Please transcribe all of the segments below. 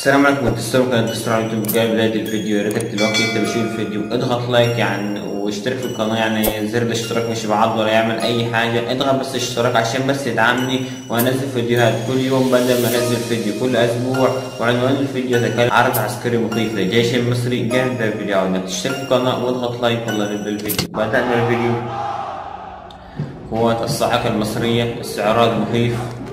السلام عليكم تستمعوا قناة تستمع على اليوتيوب جاي بداية الفيديو يا ريتك دلوقتي انت بتشوف الفيديو اضغط لايك يعني واشترك في القناة يعني زر الاشتراك مش بعض ولا يعمل أي حاجة اضغط بس اشتراك عشان بس يدعمني وانزل فيديوهات كل يوم بدل ما انزل فيديو كل أسبوع وعنوان الفيديو ده كان عرض عسكري مخيف للجيش المصري جاي نبدأ الفيديو عاوزك تشترك في القناة واضغط لايك والله نبدأ الفيديو بدأنا الفيديو قوات الصاعقة المصرية استعراض مخيف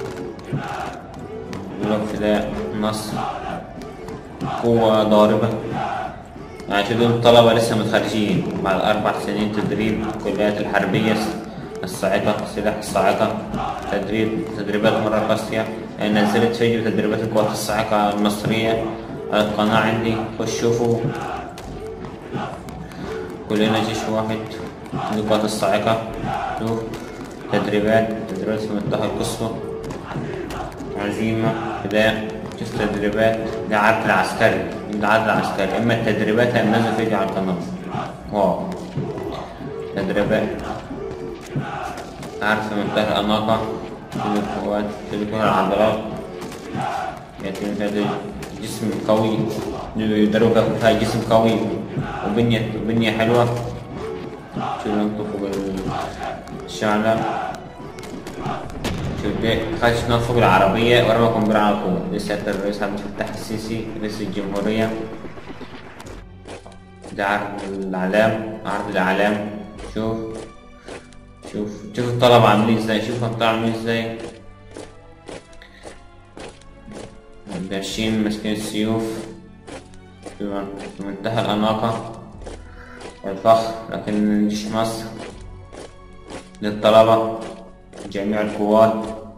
يقولك فداء نصر قوة ضاربة يعني دول طلبة لسه متخرجين بعد أربع سنين تدريب الكليات الحربية الصاعقة سلاح الصاعقة تدريب تدريبات مرة قاسية يعني نزلت فيديو تدريبات القوات الصاعقة المصرية على القناة عندي خش شوفوا كلنا جيش واحد القوات الصاعقة شوف تدريبات تدريبات في منطقة القصوى عزيمة فداء شوف تدريبات ده عرض العسكري ده عرض العسكري اما التدريبات هننزل فيديو على القناة واو تدريبات عارف منطقة الأناقة كل القوات كل كل العضلات يتم هذا جسم قوي يدربك فيها جسم قوي وبنية بنية حلوة شو نطلق فوق الشعلة خرجنا فوق العربية ورمى قنبلة على طول لسه الرئيس عبد الفتاح السيسي رئيس الجمهورية ده عرض الأعلام عرض الأعلام شوف شوف شوف الطلبة عاملين ازاي شوف الطلبة عاملين ازاي ماشيين ماسكين السيوف في منتهى الأناقة والفخر لكن جيش مصر للطلبة جميع القوات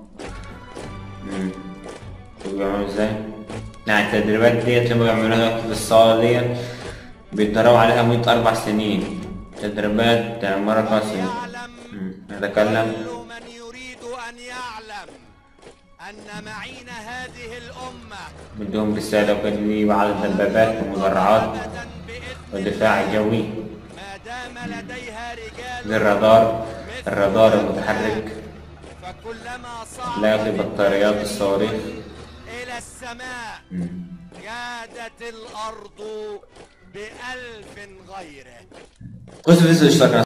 شوف بيعملوا ازاي يعني التدريبات ديت لما بيعملوها في الصالة ديت بيتدربوا عليها مدة أربع سنين تدريبات مرة قاسية نتكلم كل من يريد أن يعلم أن معين هذه الأمة بدهم رسالة وتدريب على الدبابات والمدرعات مادة بإذن والدفاع الجوي ما دام لديها رجال للرادار الرادار المتحرك فكلما صعد لا في بطاريات الصواريخ إلى السماء جادت الأرض بألف غيره خذوا الاشتراك